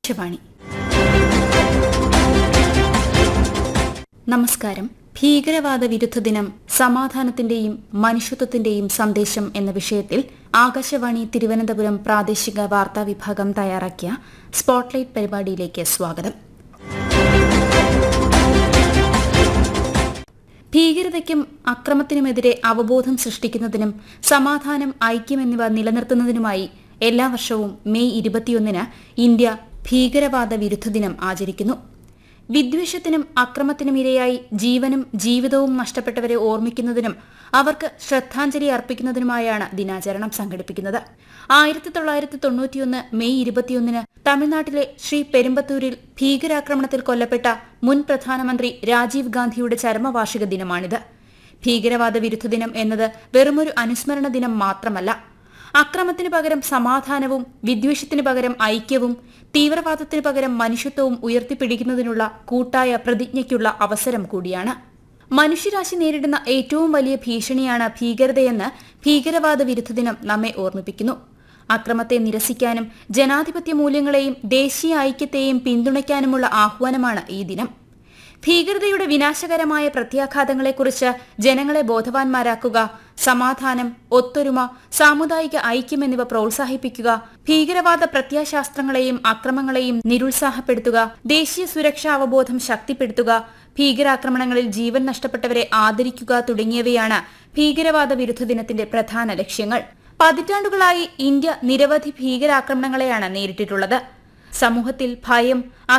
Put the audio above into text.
ആകാശവാണി നമസ്കാരം ഭീകരവാദ വിരുദ്ധ ദിനം സമാധാനത്തിന്റെയും മനുഷ്യത്വത്തിന്റെയും സന്ദേശം എന്ന വിഷയത്തിൽ ആകാശവാണി തിരുവനന്തപുരം പ്രാദേശിക വാർത്താ വിഭാഗം തയ്യാറാക്കിയ സ്പോട്ട്ലൈറ്റ് പരിപാടിയിലേക്ക് സ്വാഗതം ഭീകരതയ്ക്കും അക്രമത്തിനുമെതിരെ അവബോധം സൃഷ്ടിക്കുന്നതിനും സമാധാനം ഐക്യം എന്നിവ നിലനിർത്തുന്നതിനുമായി എല്ലാ വർഷവും മെയ് ഇരുപത്തിയൊന്നിന് ഇന്ത്യ ഭീകരവാദ വിരുദ്ധ ദിനം ആചരിക്കുന്നു വിദ്വേഷത്തിനും അക്രമത്തിനും ഇരയായി ജീവനും ജീവിതവും നഷ്ടപ്പെട്ടവരെ ഓർമ്മിക്കുന്നതിനും അവർക്ക് ശ്രദ്ധാഞ്ജലി അർപ്പിക്കുന്നതിനുമായാണ് ദിനാചരണം സംഘടിപ്പിക്കുന്നത് ആയിരത്തി തൊള്ളായിരത്തി തൊണ്ണൂറ്റിയൊന്ന് മെയ് ഇരുപത്തിയൊന്നിന് തമിഴ്നാട്ടിലെ ശ്രീ പെരുമ്പത്തൂരിൽ ഭീകരാക്രമണത്തിൽ കൊല്ലപ്പെട്ട മുൻ പ്രധാനമന്ത്രി രാജീവ് ഗാന്ധിയുടെ ചരമവാർഷിക ദിനമാണിത് ഭീകരവാദ വിരുദ്ധ ദിനം എന്നത് വെറുമൊരു അനുസ്മരണ ദിനം മാത്രമല്ല അക്രമത്തിന് പകരം സമാധാനവും വിദ്വേഷത്തിന് പകരം ഐക്യവും തീവ്രവാദത്തിന് പകരം മനുഷ്യത്വവും ഉയർത്തിപ്പിടിക്കുന്നതിനുള്ള കൂട്ടായ പ്രതിജ്ഞയ്ക്കുള്ള അവസരം കൂടിയാണ് മനുഷ്യരാശി നേരിടുന്ന ഏറ്റവും വലിയ ഭീഷണിയാണ് ഭീകരതയെന്ന് ഭീകരവാദ വിരുദ്ധ ദിനം നമ്മെ ഓർമ്മിപ്പിക്കുന്നു അക്രമത്തെ നിരസിക്കാനും ജനാധിപത്യ മൂല്യങ്ങളെയും ദേശീയ ഐക്യത്തെയും പിന്തുണയ്ക്കാനുമുള്ള ആഹ്വാനമാണ് ഈ ദിനം ഭീകരതയുടെ വിനാശകരമായ പ്രത്യാഘാതങ്ങളെക്കുറിച്ച് ജനങ്ങളെ ബോധവാന്മാരാക്കുക സമാധാനം ഒത്തൊരുമ സാമുദായിക ഐക്യം എന്നിവ പ്രോത്സാഹിപ്പിക്കുക ഭീകരവാദ പ്രത്യാശാസ്ത്രങ്ങളെയും അക്രമങ്ങളെയും നിരുത്സാഹപ്പെടുത്തുക ദേശീയ സുരക്ഷാ അവബോധം ശക്തിപ്പെടുത്തുക ഭീകരാക്രമണങ്ങളിൽ ജീവൻ നഷ്ടപ്പെട്ടവരെ ആദരിക്കുക തുടങ്ങിയവയാണ് ഭീകരവാദ വിരുദ്ധ ദിനത്തിന്റെ പ്രധാന ലക്ഷ്യങ്ങൾ പതിറ്റാണ്ടുകളായി ഇന്ത്യ നിരവധി ഭീകരാക്രമണങ്ങളെയാണ് നേരിട്ടിട്ടുള്ളത് സമൂഹത്തിൽ ഭയം